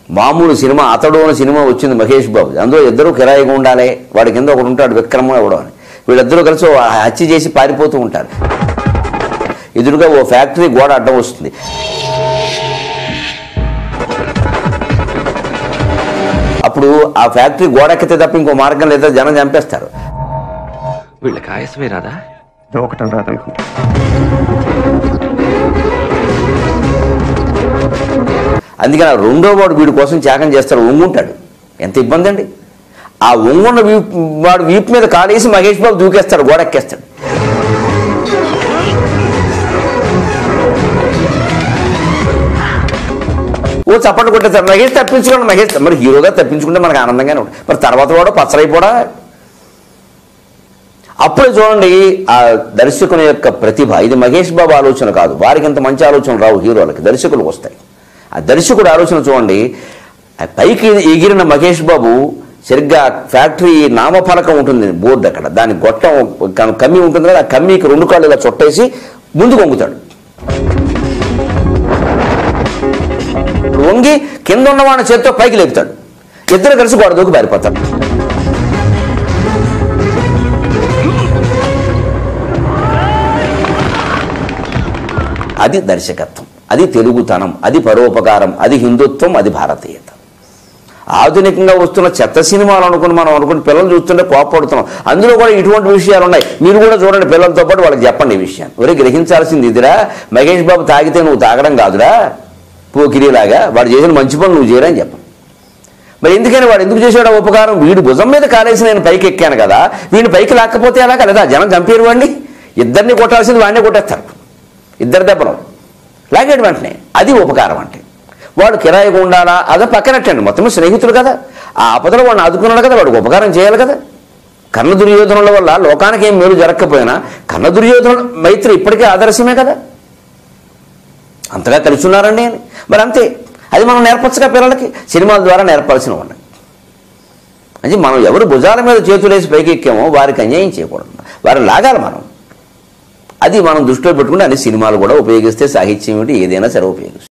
మామూలు సినిమా అతడు అనే సినిమా వచ్చింది మహేష్ బాబు అందులో ఇద్దరు కిరాయిగా ఉండాలి వాడి కింద ఒకడు ఉంటాడు విక్రమ ఎవడో అని వీళ్ళిద్దరూ కలిసి ఓ హత్య చేసి పారిపోతూ ఉంటారు ఎదురుగా ఓ ఫ్యాక్టరీ గోడ అడ్డం వస్తుంది అప్పుడు ఆ ఫ్యాక్టరీ గోడెక్కితే తప్ప ఇంకో మార్గం లేదా జనం చంపేస్తారు వీళ్ళకి ఆయాసమే రాదా దూకటం రాదనుకుంటా అందుకని ఆ రెండో వాడు వీడి కోసం త్యాగం చేస్తాడు ఒంగుంటాడు ఎంత ఇబ్బంది అండి ఆ ఒంగున్న వీపు వాడు వీపు మీద కాలేసి మహేష్ బాబు దూకేస్తాడు గోడెక్కేస్తాడు ఓ చప్పట్లు కొట్టేస్తాడు మహేష్ తప్పించుకోండి మహేష్ మరి హీరోగా తప్పించుకుంటే మనకు ఆనందంగానే ఉంటుంది మరి తర్వాత వాడు పచ్చరైపోడా అప్పుడు చూడండి ఆ దర్శకుని యొక్క ప్రతిభ ఇది మహేష్ బాబు ఆలోచన కాదు వారికి ఇంత మంచి ఆలోచన రావు హీరోలకి దర్శకులకు వస్తాయి ఆ దర్శకుడు ఆలోచన చూడండి ఆ పైకి ఎగిరిన మహేష్ బాబు సరిగ్గా ఫ్యాక్టరీ నామఫలకం ఉంటుంది బోర్డు అక్కడ దాని గొట్టం కమ్- కమ్మి ఉంటుంది కదా ఆ కమ్మికి రెండు కాళ్ళు ఇలా చుట్టేసి ముందుకు వంగుతాడు వంగి కింద ఉన్నవాడిని చేత్తో పైకి లేపుతాడు ఇద్దరు కలిసి గోడ దూకి పారిపోతాడు అది దర్శకత్వం అది తెలుగుతనం అది పరోపకారం అది హిందుత్వం అది భారతీయత ఆధునికంగా వస్తున్న చెత్త సినిమాలు అనుకుని మనం అనుకుని పిల్లలు చూస్తుంటే కోపడుతున్నాం అందులో కూడా ఇటువంటి విషయాలు ఉన్నాయి మీరు కూడా చూడండి పిల్లలతో పాటు వాళ్ళకి చెప్పండి ఈ విషయాన్ని ఒరే గ్రహించాల్సింది ఇదిరా మహేష్ బాబు తాగితే నువ్వు తాగడం కాదురా పోకిరిలాగా వాడు చేసిన మంచి పనులు నువ్వు చేయరని చెప్పండి మరి ఎందుకని వాడు ఎందుకు చేసాడు ఆ ఉపకారం వీడి భుజం మీద కాలేసి నేను పైకి ఎక్కాను కదా వీడిని పైకి లాక్కపోతే ఎలాగా లేదా జనం చంపేరు వాడిని ఇద్దరిని కొట్టాల్సింది వాడినే కొట్టేస్తారు ఇద్దరు దెబ్బలు లాగేడు వెంటనే అది ఉపకారం అంటే వాడు కిరాయిగా ఉండాలా అదే పక్కనట్టండి మొత్తం స్నేహితుడు కదా ఆ ఆపదలో వాడిని ఆదుకున్నాడు కదా వాడికి ఉపకారం చేయాలి కదా కన్న దుర్యోధనుల వల్ల లోకానికి ఏం మేలు జరగకపోయినా కన్న దుర్యోధనుల మైత్రి ఇప్పటికే ఆదర్శమే కదా అంతగా కలిసి ఉన్నారండి అని మరి అంతే అది మనం నేర్పచ్చుగా పిల్లలకి సినిమాల ద్వారా నేర్పాల్సిన ఉన్నాయి అంటే మనం ఎవరు భుజాల మీద చేతులేసి పైకి ఎక్కామో వారికి అన్యాయం చేయకూడదు వారిని లాగాలి మనం అది మనం దృష్టిలో పెట్టుకుంటే అన్ని సినిమాలు కూడా ఉపయోగిస్తే సాహిత్యం ఏమిటి ఏదైనా సరే ఉపయోగిస్తాం